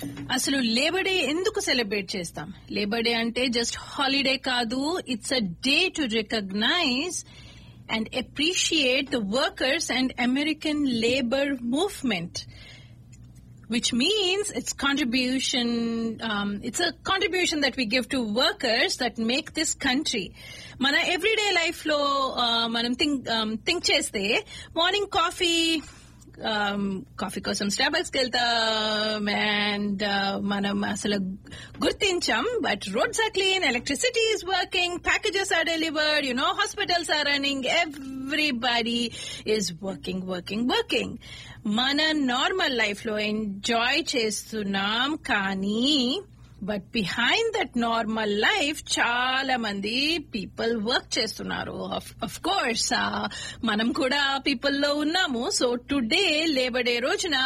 అసలు labour day ఎందుకు celebrate చేస్తాం లేబర్ డే అంటే జస్ట్ హాలిడే కాదు it's a day to recognise and appreciate the workers and American labour movement which means it's contribution um, it's a contribution that we give to workers that make this country మన everyday life లో uh, మనం think think చేస్తే morning coffee coffee కోసం Starbucks కి వెళ్తాం and మనం అసలు గుర్తించాం but roads are clean electricity is working packages are delivered you know hospitals are running everybody is working working working మన నార్మల్ లైఫ్ లో ఎంజాయ్ చేస్తున్నాం కానీ but behind that normal life చాలా మంది పీపుల్ వర్క్ చేస్తున్నారు అఫ్ కోర్స్ మనం కూడా people లో ఉన్నాము సో టుడే లేబర్ డే రోజున